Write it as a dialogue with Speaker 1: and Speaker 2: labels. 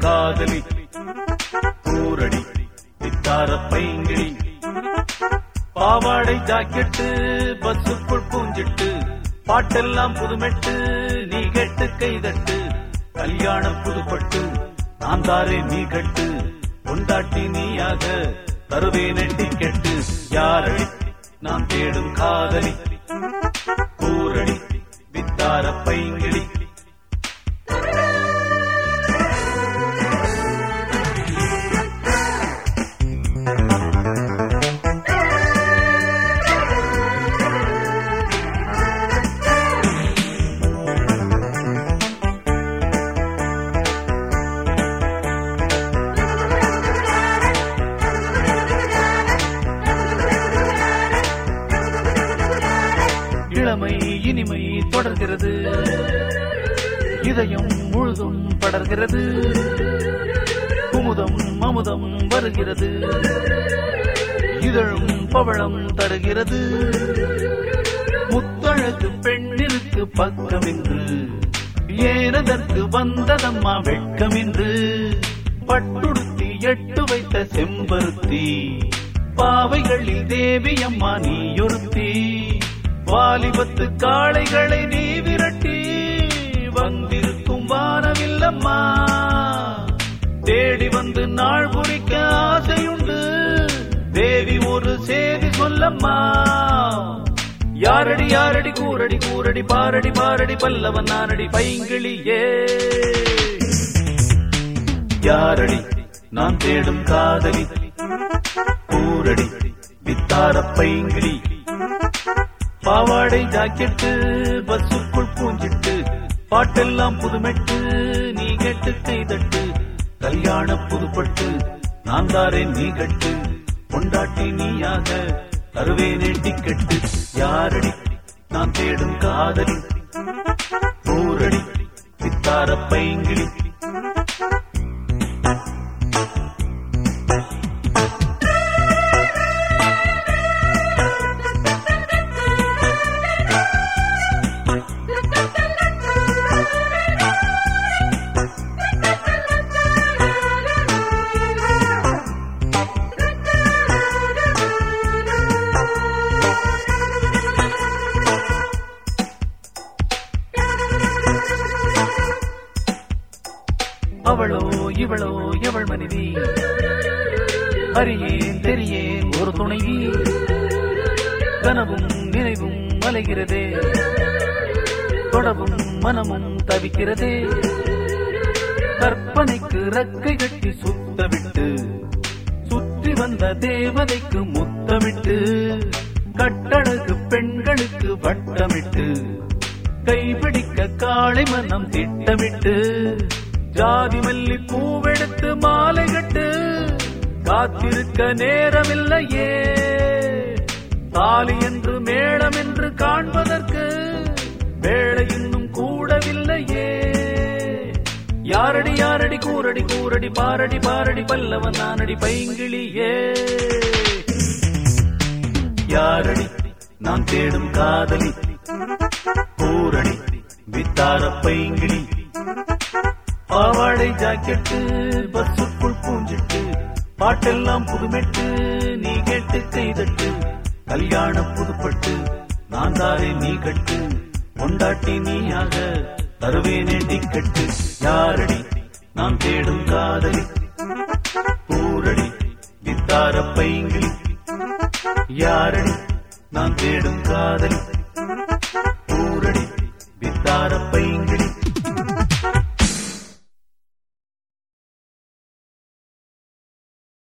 Speaker 1: காதலி கூரடி வித்தார பைங்கிழி பாவாடை ஜாக்கெட்டு பஸ்ஸுக்குள் பூஞ்சிட்டு பாட்டெல்லாம் புதுமெட்டு நீ கெட்டு கைதட்டு கல்யாணம் புதுப்பட்டு நான் தாரே நீ கட்டு கொண்டாட்டி நீயாக தருவேனே டிக்கெட்டு யாரடி நான் தேடும் காதலி கூரடி வித்தார பைங்கிழி இளமை இனிமை தொடர்கிறது இதயம் முழுதும் படர்கிறது குமுதம் அமுதம் வருகிறது இதழும் பவளம் தருகிறது முத்தழகு பெண்ணிற்கு பக்கமென்று ஏனதற்கு வந்ததம்மா வெட்கமென்று பட்டுடுத்தி எட்டு வைத்த செம்பருத்தி பாவைகளில் தேவி அம்மா நீயொருத்தி வாலிபத்து காளைகளை நீ விரட்டி வந்திருக்கும் வானவில்லம்மா தேடி வந்து நாள் குறிக்க ஆசையுண்டு தேவி ஒரு செய்தி சொல்லம்மா யாரடி யாரடி கூரடி கூரடி பாரடி பாரடி பல்லவன் நானடி பைங்கிளியே யாரடி நான் தேடும் காதலி கூரடி வித்தார பைங்கிளி பாவாடை ஜாக்கெட்டு பஸ்ஸுக்குள் பூஞ்சிட்டு பாட்டெல்லாம் புதுமெட்டு நீ கெட்டு கைதட்டு கல்யாண புதுப்பட்டு நான் தாரேன் நீ கட்டு கொண்டாட்டி நீயாக தருவேனே டிக்கெட்டு யாரடி நான் தேடும் காதலி ஊரடி சித்தார பைங்கிளி அவளோ இவளோ எவள் மனைவி அறியேன் தெரியேன் ஒரு துணைவி கனவும் நினைவும் அலைகிறதே தொடவும் மனமும் தவிக்கிறதே கற்பனைக்கு ரக்கை கட்டி சுத்தவிட்டு சுற்றி வந்த தேவதைக்கு முத்தமிட்டு கட்டழகு பெண்களுக்கு வட்டமிட்டு கைபிடிக்க காளை மனம் திட்டமிட்டு ஜாதி மல்லி பூவெடுத்து மாலை கட்டு காத்திருக்க நேரமில்லையே தாலி என்று மேளம் என்று காண்பதற்கு வேலை இன்னும் கூடவில்லையே யாரடி யாரடி கூரடி கூரடி பாரடி பாரடி பல்லவன் நானடி பைங்கிளியே யாரடி நான் தேடும் காதலி பூரணி வித்தார பைங்கிளி பாவாடை ஜாக்கெட்டு பஸ்ஸுக்குள் பூஞ்சிட்டு பாட்டெல்லாம் புதுமெட்டு நீ கேட்டு கைதட்டு கல்யாணம் புதுப்பட்டு நான் தாரே நீ கட்டு கொண்டாட்டி நீயாக தருவேனே டிக்கெட்டு யாரடி நான் தேடும் காதலி பூரடி வித்தார பைங்கிளி யாரடி நான் தேடும் காதலி